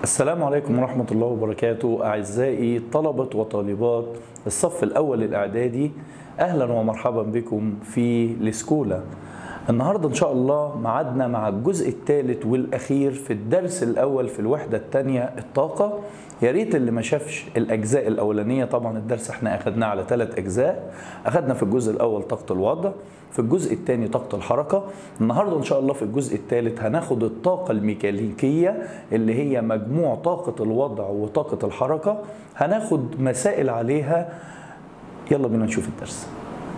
السلام عليكم ورحمة الله وبركاته أعزائي طلبة وطالبات الصف الأول الإعدادي أهلا ومرحبا بكم في الاسكولا النهاردة إن شاء الله معادنا مع الجزء الثالث والأخير في الدرس الأول في الوحدة الثانية الطاقة يا ريت اللي ما شافش الأجزاء الأولانية طبعا الدرس احنا أخدناه على ثلاث أجزاء أخدنا في الجزء الأول طاقة الوضع في الجزء الثاني طاقة الحركة النهاردة إن شاء الله في الجزء الثالث هناخد الطاقة الميكانيكية اللي هي مجموع طاقة الوضع وطاقة الحركة هناخد مسائل عليها يلا بينا نشوف الدرس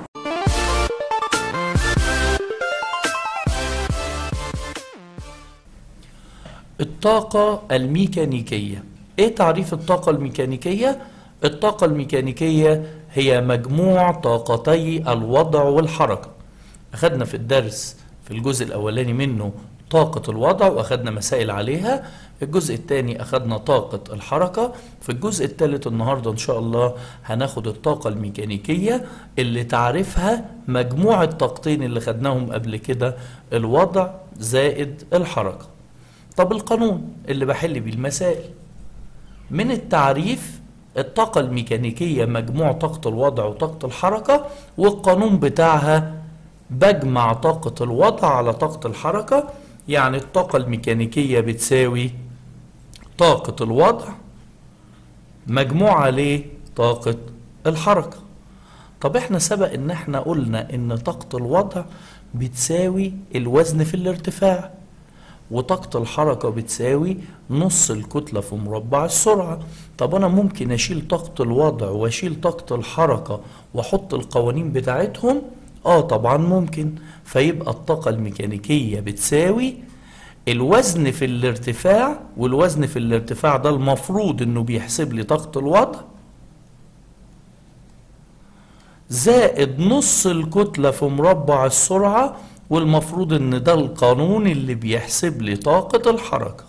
الطاقة الميكانيكية ايه تعريف الطاقة الميكانيكية؟ الطاقة الميكانيكية هي مجموع طاقتي الوضع والحركة أخذنا في الدرس في الجزء الأولاني منه طاقة الوضع وأخذنا مسائل عليها الجزء الثاني أخذنا طاقة الحركة في الجزء الثالث النهاردة إن شاء الله هناخد الطاقة الميكانيكية اللي تعرفها مجموع الطاقتين اللي خدناهم قبل كده الوضع زائد الحركة طب القانون اللي بحل بيه المسائل من التعريف الطاقة الميكانيكية مجموع طاقة الوضع وطاقة الحركة والقانون بتاعها بجمع طاقة الوضع على طاقة الحركة يعني الطاقة الميكانيكية بتساوي طاقة الوضع مجموع عليه طاقة الحركة طب احنا سبق ان احنا قلنا ان طاقة الوضع بتساوي الوزن في الارتفاع وطاقة الحركة بتساوي نص الكتلة في مربع السرعة طب أنا ممكن أشيل طاقة الوضع وأشيل طاقة الحركة وأحط القوانين بتاعتهم آه طبعا ممكن فيبقى الطاقة الميكانيكية بتساوي الوزن في الارتفاع والوزن في الارتفاع ده المفروض انه بيحسب لي طاقة الوضع زائد نص الكتلة في مربع السرعة والمفروض ان ده القانون اللي بيحسب لي طاقة الحركة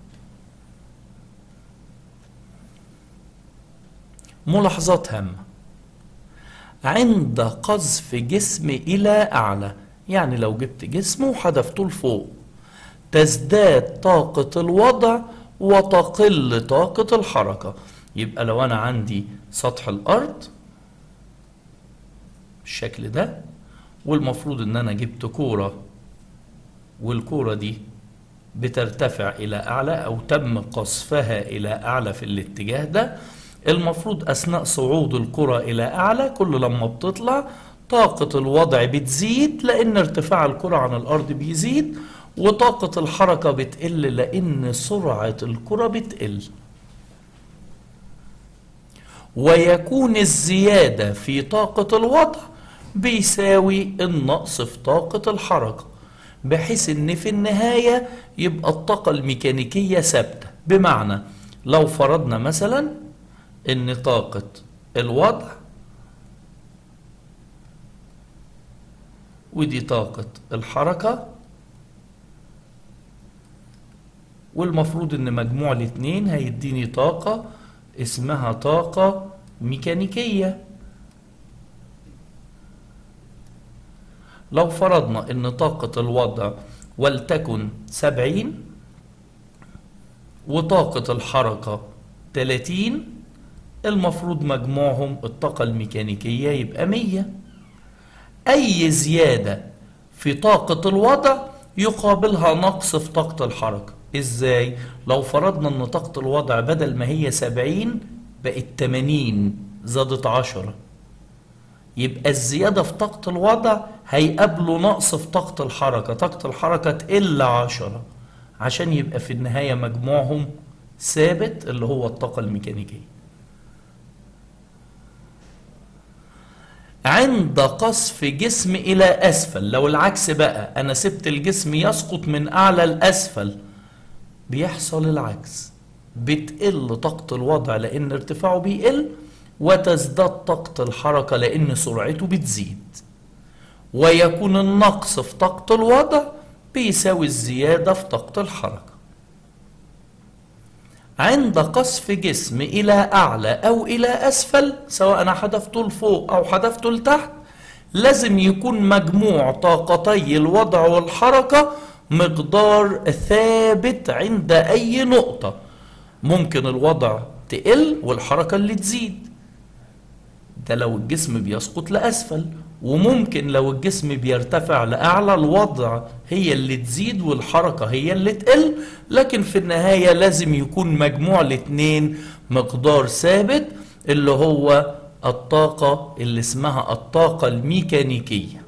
ملاحظات هامة عند قذف جسم إلى أعلى يعني لو جبت جسم وحدفته لفوق تزداد طاقة الوضع وتقل طاقة الحركة يبقى لو أنا عندي سطح الأرض بالشكل ده والمفروض ان انا جبت كورة والكورة دي بترتفع الى اعلى او تم قصفها الى اعلى في الاتجاه ده المفروض اثناء صعود الكرة الى اعلى كل لما بتطلع طاقة الوضع بتزيد لان ارتفاع الكرة عن الارض بيزيد وطاقة الحركة بتقل لان سرعة الكرة بتقل ويكون الزيادة في طاقة الوضع بيساوي النقص في طاقة الحركة بحيث ان في النهاية يبقى الطاقة الميكانيكية ثابتة بمعنى لو فرضنا مثلا ان طاقة الوضع ودي طاقة الحركة والمفروض ان مجموع الاتنين هيديني طاقة اسمها طاقة ميكانيكية لو فرضنا ان طاقة الوضع ولتكن سبعين وطاقة الحركة تلاتين المفروض مجموعهم الطاقة الميكانيكية يبقى مية أي زيادة في طاقة الوضع يقابلها نقص في طاقة الحركة إزاي؟ لو فرضنا أن طاقة الوضع بدل ما هي سبعين بقت تمانين زادت عشرة يبقى الزيادة في طاقة الوضع هيقابله نقص في طاقة الحركة طاقة الحركة تقل عشرة عشان يبقى في النهاية مجموعهم ثابت اللي هو الطاقة الميكانيكية عند قصف جسم إلى أسفل لو العكس بقى أنا سبت الجسم يسقط من أعلى لأسفل بيحصل العكس بتقل طاقة الوضع لأن ارتفاعه بيقل وتزداد طاقة الحركة لأن سرعته بتزيد ويكون النقص في طاقة الوضع بيساوي الزيادة في طاقة الحركة عند قصف جسم إلى أعلى أو إلى أسفل سواء أنا حدفته لفوق أو حدفته لتحت لازم يكون مجموع طاقتي الوضع والحركة مقدار ثابت عند أي نقطة ممكن الوضع تقل والحركة اللي تزيد ده لو الجسم بيسقط لأسفل وممكن لو الجسم بيرتفع لأعلى الوضع هي اللي تزيد والحركة هي اللي تقل لكن في النهاية لازم يكون مجموع الاتنين مقدار ثابت اللي هو الطاقة اللي اسمها الطاقة الميكانيكية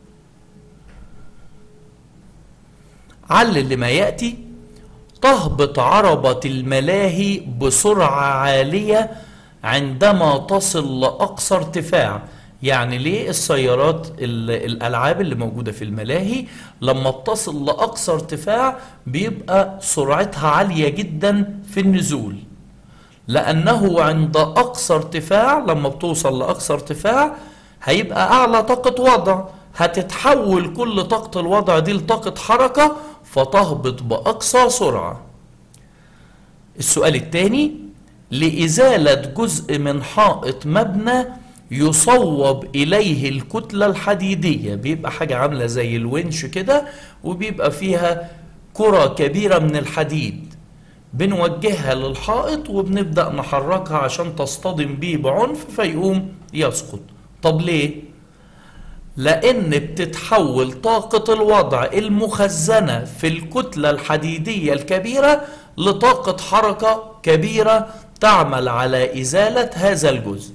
علل لما يأتي تهبط عربة الملاهي بسرعة عالية عندما تصل لأقصى ارتفاع يعني ليه السيارات الألعاب اللي موجودة في الملاهي لما بتصل لأقصى ارتفاع بيبقى سرعتها عالية جدا في النزول لأنه عند أقصى ارتفاع لما بتوصل لأقصى ارتفاع هيبقى أعلى طاقة وضع هتتحول كل طاقة الوضع دي لطاقة حركة فتهبط بأقصى سرعة السؤال الثاني لإزالة جزء من حائط مبنى يصوب إليه الكتلة الحديدية بيبقى حاجة عاملة زي الونش كده وبيبقى فيها كرة كبيرة من الحديد بنوجهها للحائط وبنبدأ نحركها عشان تصطدم بيه بعنف فيقوم يسقط طب ليه؟ لأن بتتحول طاقة الوضع المخزنة في الكتلة الحديدية الكبيرة لطاقة حركة كبيرة تعمل على إزالة هذا الجزء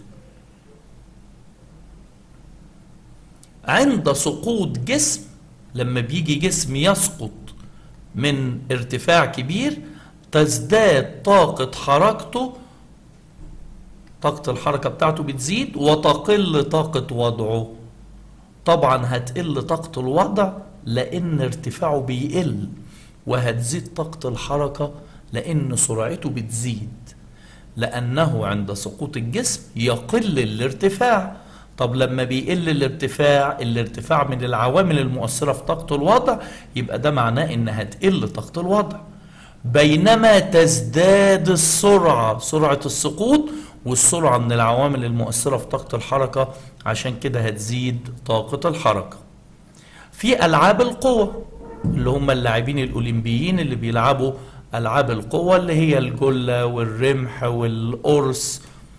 عند سقوط جسم لما بيجي جسم يسقط من ارتفاع كبير تزداد طاقة حركته طاقة الحركة بتاعته بتزيد وتقل طاقة وضعه طبعا هتقل طاقة الوضع لأن ارتفاعه بيقل وهتزيد طاقة الحركة لأن سرعته بتزيد لأنه عند سقوط الجسم يقل الارتفاع طب لما بيقل الارتفاع الارتفاع من العوامل المؤثرة في طاقة الوضع يبقى ده معناه إنها تقل طاقة الوضع بينما تزداد السرعة سرعة السقوط والسرعة من العوامل المؤثرة في طاقة الحركة عشان كده هتزيد طاقة الحركة في ألعاب القوة اللي هم اللاعبين الأولمبيين اللي بيلعبوا ألعاب القوة اللي هي الجلة والرمح والقرص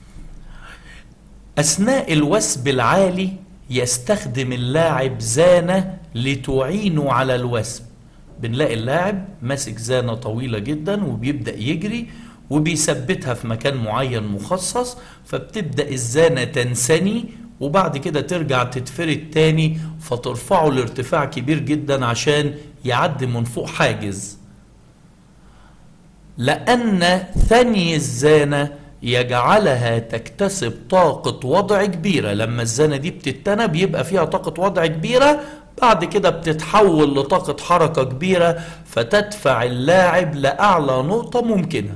أثناء الوثب العالي يستخدم اللاعب زانة لتعينه على الوثب بنلاقي اللاعب ماسك زانة طويلة جدا وبيبدأ يجري وبيثبتها في مكان معين مخصص فبتبدأ الزانة تنسني وبعد كده ترجع تتفرد تاني فترفعه لارتفاع كبير جدا عشان يعدي من فوق حاجز لأن ثني الزانة يجعلها تكتسب طاقة وضع كبيرة لما الزانة دي بتتنى بيبقى فيها طاقة وضع كبيرة بعد كده بتتحول لطاقة حركة كبيرة فتدفع اللاعب لأعلى نقطة ممكنة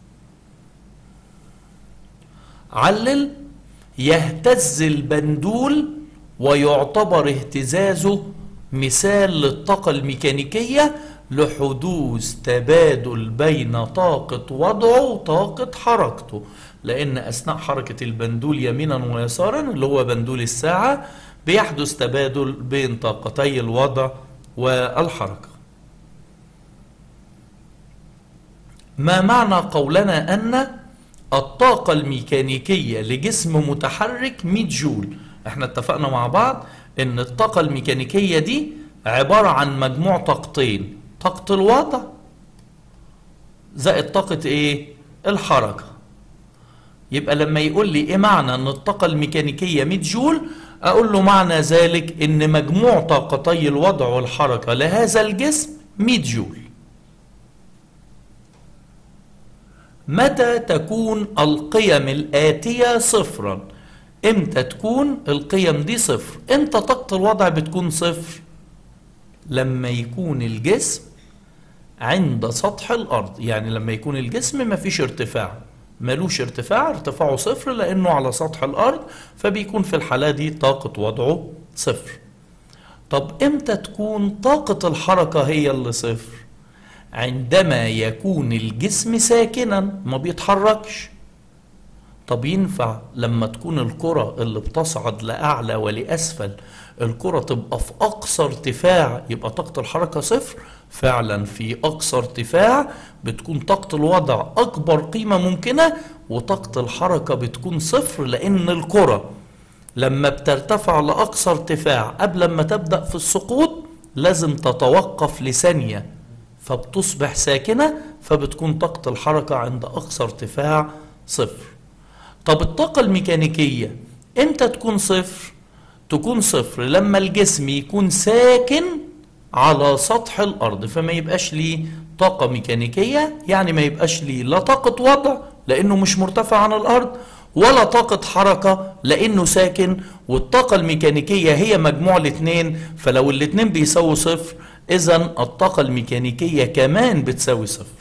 علل يهتز البندول ويعتبر اهتزازه مثال للطاقة الميكانيكية لحدوث تبادل بين طاقة وضعه وطاقة حركته لأن أثناء حركة البندول يمينا ويسارا اللي هو بندول الساعة بيحدث تبادل بين طاقتي الوضع والحركة ما معنى قولنا أن الطاقة الميكانيكية لجسم متحرك 100 جول احنا اتفقنا مع بعض ان الطاقة الميكانيكية دي عبارة عن مجموع طاقتين طاقة الوضع زائد طاقة ايه الحركة يبقى لما يقول لي ايه معنى ان الطاقة الميكانيكية 100 جول اقول له معنى ذلك ان مجموع طاقتي الوضع والحركة لهذا الجسم 100 جول متى تكون القيم الآتية صفرا امتى تكون القيم دي صفر امتى طاقة الوضع بتكون صفر لما يكون الجسم عند سطح الأرض يعني لما يكون الجسم مفيش ارتفاع ملوش ارتفاع ارتفاعه صفر لأنه على سطح الأرض فبيكون في الحالة دي طاقة وضعه صفر طب امتى تكون طاقة الحركة هي اللي صفر عندما يكون الجسم ساكنا ما بيتحركش طب ينفع لما تكون الكرة اللي بتصعد لأعلى ولأسفل الكرة تبقى في أقصى ارتفاع يبقى طاقة الحركة صفر فعلا في أقصى ارتفاع بتكون طاقة الوضع أكبر قيمة ممكنة وطاقة الحركة بتكون صفر لأن الكرة لما بترتفع لأقصى ارتفاع قبل ما تبدأ في السقوط لازم تتوقف لثانية فبتصبح ساكنة فبتكون طاقة الحركة عند أقصى ارتفاع صفر طب الطاقة الميكانيكية امتى تكون صفر؟ تكون صفر لما الجسم يكون ساكن على سطح الأرض فما يبقاش ليه طاقة ميكانيكية يعني ما يبقاش ليه لا طاقة وضع لأنه مش مرتفع عن الأرض ولا طاقة حركة لأنه ساكن والطاقة الميكانيكية هي مجموع الاثنين فلو الاثنين بيساووا صفر إذا الطاقة الميكانيكية كمان بتساوي صفر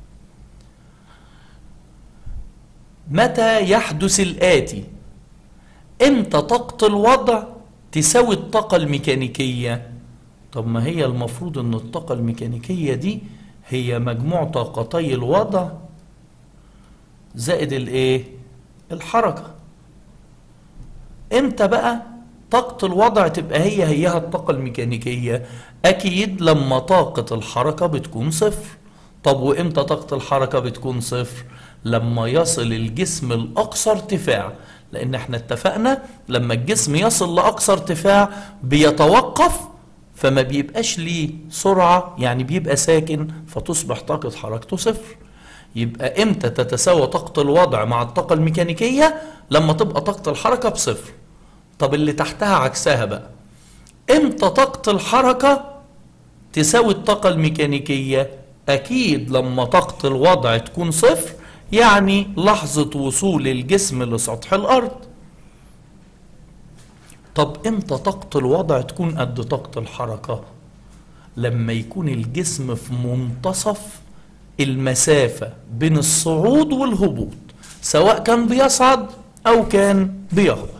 متى يحدث الآتي امتى طاقة الوضع تساوي الطاقة الميكانيكية طب ما هي المفروض ان الطاقة الميكانيكية دي هي مجموع طاقتي الوضع زائد الايه الحركة امتى بقى طاقة الوضع تبقى هي هيها الطاقة الميكانيكية اكيد لما طاقة الحركة بتكون صفر طب وامتى طاقة الحركة بتكون صفر لما يصل الجسم لأقصى ارتفاع لأن احنا اتفقنا لما الجسم يصل لأقصى ارتفاع بيتوقف فما بيبقاش ليه سرعة يعني بيبقى ساكن فتصبح طاقة حركته صفر يبقى امتى تتساوى طاقة الوضع مع الطاقة الميكانيكية لما تبقى طاقة الحركة بصفر طب اللي تحتها عكسها بقى امتى طاقة الحركة تساوي الطاقة الميكانيكية أكيد لما طاقة الوضع تكون صفر يعني لحظة وصول الجسم لسطح الأرض طب امتى طاقة الوضع تكون قد طاقة الحركة لما يكون الجسم في منتصف المسافة بين الصعود والهبوط سواء كان بيصعد أو كان بيهبط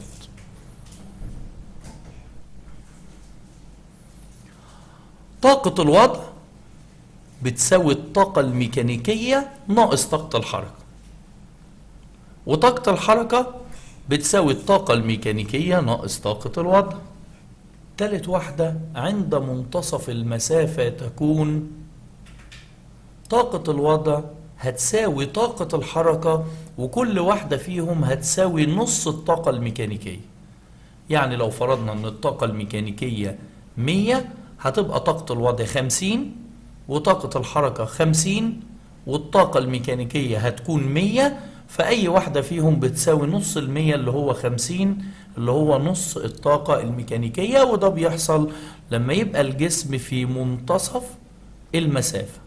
طاقة الوضع بتساوي الطاقة الميكانيكية ناقص طاقة الحركة وطاقة الحركة بتساوي الطاقة الميكانيكية ناقص طاقة الوضع تالت واحدة عند منتصف المسافة تكون طاقة الوضع هتساوي طاقة الحركة وكل واحدة فيهم هتساوي نص الطاقة الميكانيكية يعني لو فرضنا ان الطاقة الميكانيكية 100 هتبقى طاقة الوضع 50 وطاقة الحركة 50 والطاقة الميكانيكية هتكون 100 فأي واحدة فيهم بتساوي نص المية اللي هو 50 اللي هو نص الطاقة الميكانيكية وده بيحصل لما يبقى الجسم في منتصف المسافة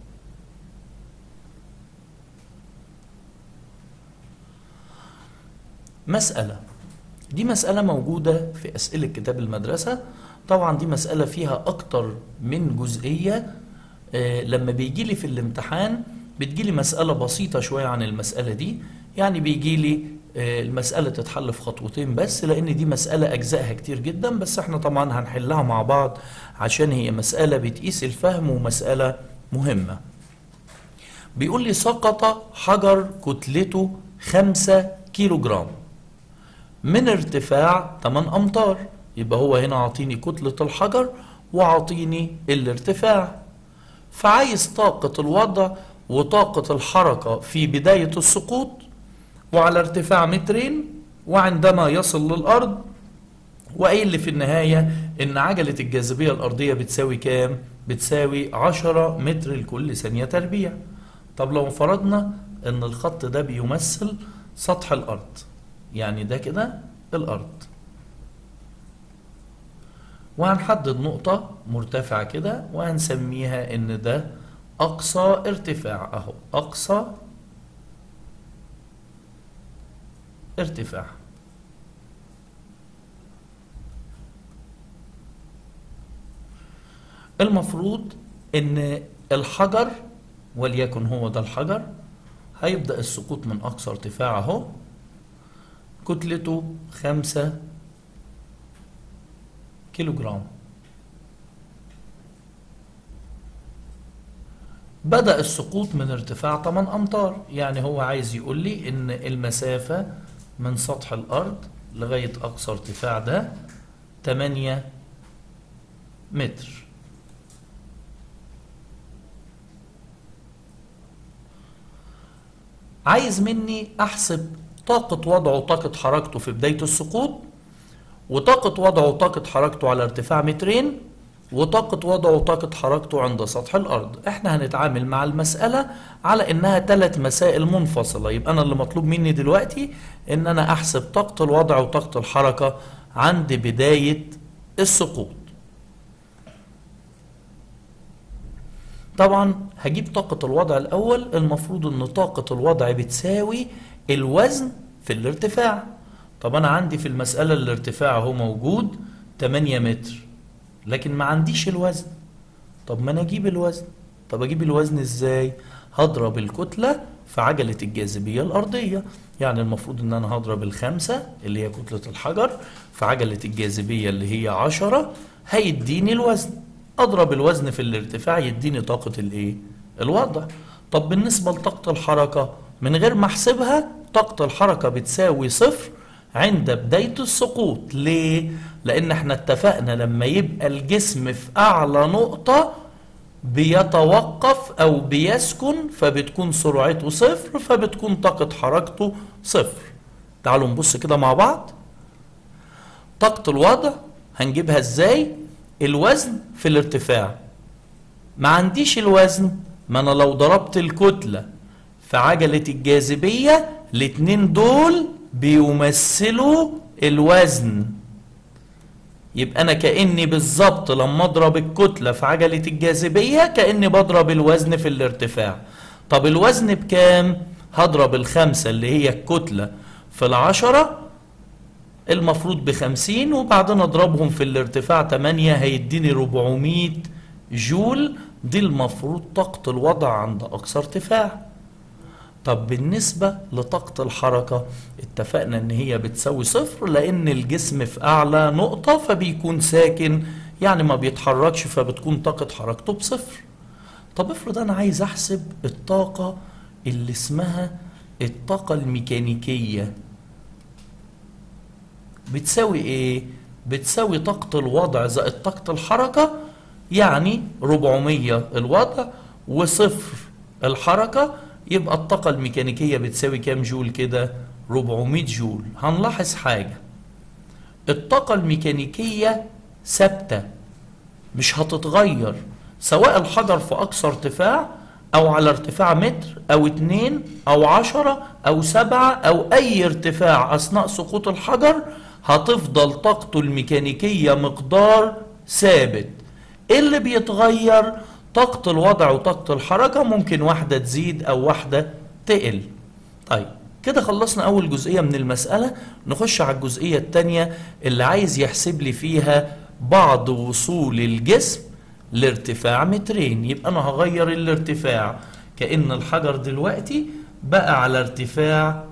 مسألة دي مسألة موجودة في أسئلة كتاب المدرسة طبعا دي مسألة فيها أكتر من جزئية آه، لما بيجي لي في الامتحان بتجي لي مسألة بسيطة شوية عن المسألة دي يعني بيجي لي آه، المسألة تتحل في خطوتين بس لأن دي مسألة أجزائها كتير جدا بس احنا طبعا هنحلها مع بعض عشان هي مسألة بتقيس الفهم ومسألة مهمة بيقول لي سقط حجر كتلته خمسة كيلو جرام من ارتفاع 8 أمتار يبقى هو هنا عاطيني كتلة الحجر وعاطيني الارتفاع فعايز طاقة الوضع وطاقة الحركة في بداية السقوط وعلى ارتفاع مترين وعندما يصل للأرض وقايل لي في النهاية إن عجلة الجاذبية الأرضية بتساوي كام؟ بتساوي 10 متر لكل ثانية تربيع طب لو فرضنا إن الخط ده بيمثل سطح الأرض يعني ده كده الأرض وهنحدد نقطة مرتفعة كده وهنسميها إن ده أقصى ارتفاع أهو أقصى ارتفاع المفروض إن الحجر وليكن هو ده الحجر هيبدأ السقوط من أقصى ارتفاع أهو كتلته خمسة كيلو جرام بدأ السقوط من ارتفاع 8 أمتار يعني هو عايز يقول لي إن المسافة من سطح الأرض لغاية أقصى ارتفاع ده 8 متر عايز مني أحسب طاقة وضعه وطاقة حركته في بداية السقوط وطاقة وضعه وطاقة حركته على ارتفاع مترين وطاقة وضعه وطاقة حركته عند سطح الأرض احنا هنتعامل مع المسألة على انها ثلاث مسائل منفصلة يبقى انا اللي مطلوب مني دلوقتي ان انا احسب طاقة الوضع وطاقة الحركة عند بداية السقوط طبعا هجيب طاقة الوضع الأول المفروض أن طاقة الوضع بتساوي الوزن في الارتفاع طب أنا عندي في المسألة الارتفاع هو موجود 8 متر لكن ما عنديش الوزن طب ما أنا أجيب الوزن طب أجيب الوزن إزاي هضرب الكتلة في عجلة الجاذبية الأرضية يعني المفروض أن أنا هضرب الخمسة اللي هي كتلة الحجر في عجلة الجاذبية اللي هي عشرة هيديني الوزن اضرب الوزن في الارتفاع يديني طاقة الايه الوضع طب بالنسبة لطاقة الحركة من غير ما احسبها طاقة الحركة بتساوي صفر عند بداية السقوط ليه لان احنا اتفقنا لما يبقى الجسم في اعلى نقطة بيتوقف او بيسكن فبتكون سرعته صفر فبتكون طاقة حركته صفر تعالوا نبص كده مع بعض طاقة الوضع هنجيبها ازاي الوزن في الارتفاع ما عنديش الوزن ما انا لو ضربت الكتلة في عجلة الجاذبية الاتنين دول بيمثلوا الوزن يبقى انا كاني بالظبط لما اضرب الكتله في عجله الجاذبيه كاني بضرب الوزن في الارتفاع طب الوزن بكام هضرب الخمسه اللي هي الكتله في العشره المفروض بخمسين وبعدين اضربهم في الارتفاع 8 هيديني 400 جول دي المفروض طاقة الوضع عند أقصى ارتفاع طب بالنسبة لطاقة الحركة اتفقنا ان هي بتساوي صفر لان الجسم في اعلى نقطة فبيكون ساكن يعني ما بيتحركش فبتكون طاقة حركته بصفر طب افرض انا عايز احسب الطاقة اللي اسمها الطاقة الميكانيكية بتساوي ايه بتساوي طاقة الوضع زائد طاقة الحركة يعني 400 الوضع وصفر الحركة يبقى الطاقة الميكانيكية بتساوي كام جول كده 400 جول هنلاحظ حاجة الطاقة الميكانيكية ثابتة مش هتتغير سواء الحجر في أقصى ارتفاع أو على ارتفاع متر أو اتنين أو عشرة أو سبعة أو أي ارتفاع أثناء سقوط الحجر هتفضل طاقته الميكانيكية مقدار ثابت ايه اللي بيتغير طاقة الوضع وطاقة الحركة ممكن واحدة تزيد أو واحدة تقل طيب كده خلصنا أول جزئية من المسألة نخش على الجزئية التانية اللي عايز يحسب لي فيها بعض وصول الجسم لارتفاع مترين يبقى أنا هغير الارتفاع كأن الحجر دلوقتي بقى على ارتفاع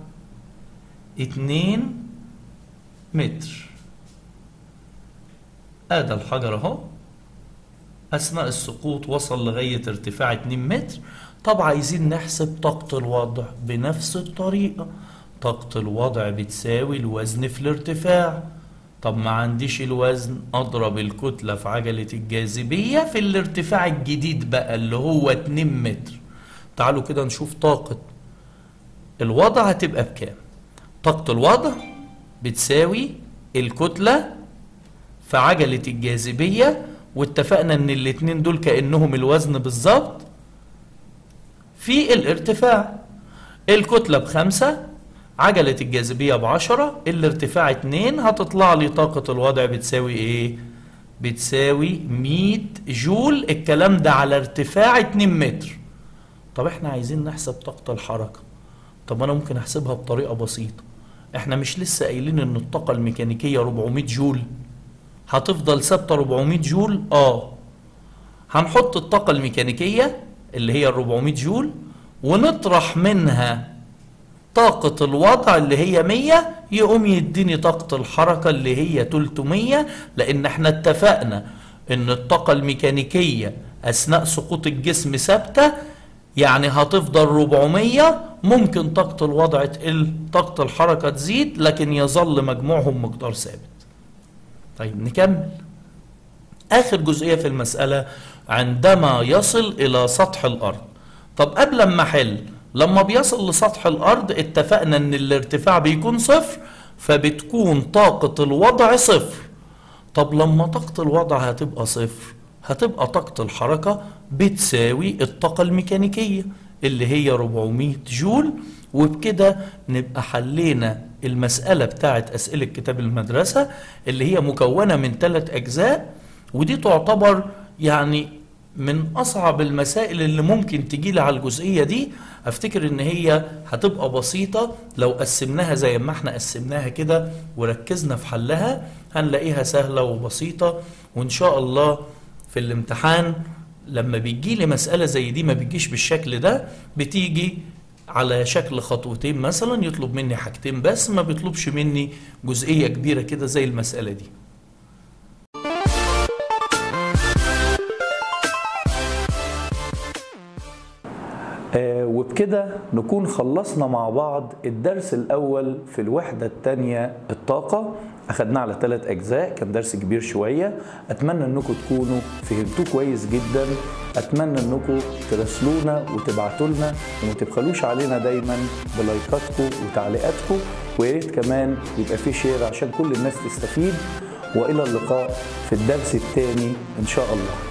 اتنين متر ادي الحجر اهو اثناء السقوط وصل لغايه ارتفاع 2 متر طب عايزين نحسب طاقه الوضع بنفس الطريقه طاقه الوضع بتساوي الوزن في الارتفاع طب ما عنديش الوزن اضرب الكتله في عجله الجاذبيه في الارتفاع الجديد بقى اللي هو 2 متر تعالوا كده نشوف طاقه الوضع هتبقى بكام طاقه الوضع بتساوي الكتلة في عجلة الجاذبية واتفقنا ان الاتنين دول كأنهم الوزن بالظبط في الارتفاع الكتلة بخمسة عجلة الجاذبية بعشرة الارتفاع اتنين هتطلع لي طاقة الوضع بتساوي ايه بتساوي 100 جول الكلام ده على ارتفاع 2 متر طب احنا عايزين نحسب طاقة الحركة طب انا ممكن احسبها بطريقة بسيطة احنا مش لسه قايلين ان الطاقة الميكانيكية 400 جول هتفضل ثابتة 400 جول اه هنحط الطاقة الميكانيكية اللي هي 400 جول ونطرح منها طاقة الوضع اللي هي 100 يقوم يديني طاقة الحركة اللي هي 300 لان احنا اتفقنا ان الطاقة الميكانيكية اثناء سقوط الجسم ثابتة يعني هتفضل 400 ممكن طاقة الوضع تقل طاقة الحركة تزيد لكن يظل مجموعهم مقدار ثابت طيب نكمل آخر جزئية في المسألة عندما يصل إلى سطح الأرض طب قبل ما أحل لما بيصل لسطح الأرض اتفقنا إن الارتفاع بيكون صفر فبتكون طاقة الوضع صفر طب لما طاقة الوضع هتبقى صفر هتبقى طاقة الحركة بتساوي الطاقة الميكانيكية اللي هي 400 جول وبكده نبقى حلينا المسألة بتاعت أسئلة كتاب المدرسة اللي هي مكونة من ثلاث أجزاء ودي تعتبر يعني من أصعب المسائل اللي ممكن تجيلي على الجزئية دي أفتكر إن هي هتبقى بسيطة لو قسمناها زي ما احنا قسمناها كده وركزنا في حلها هنلاقيها سهلة وبسيطة وإن شاء الله في الامتحان لما بيجيلي مسألة زي دي ما بتجيش بالشكل ده بتيجي على شكل خطوتين مثلا يطلب مني حاجتين بس ما بيطلبش مني جزئية كبيرة كده زي المسألة دي آه وبكده نكون خلصنا مع بعض الدرس الأول في الوحدة الثانية الطاقة أخدناه على ثلاث أجزاء كان درس كبير شوية أتمنى أنكم تكونوا فهمتوه كويس جدا أتمنى أنكم تراسلونا وتبعتوا لنا وما تبخلوش علينا دايما بلايكاتكم وتعليقاتكم ويا ريت كمان يبقى في شير عشان كل الناس تستفيد وإلى اللقاء في الدرس الثاني إن شاء الله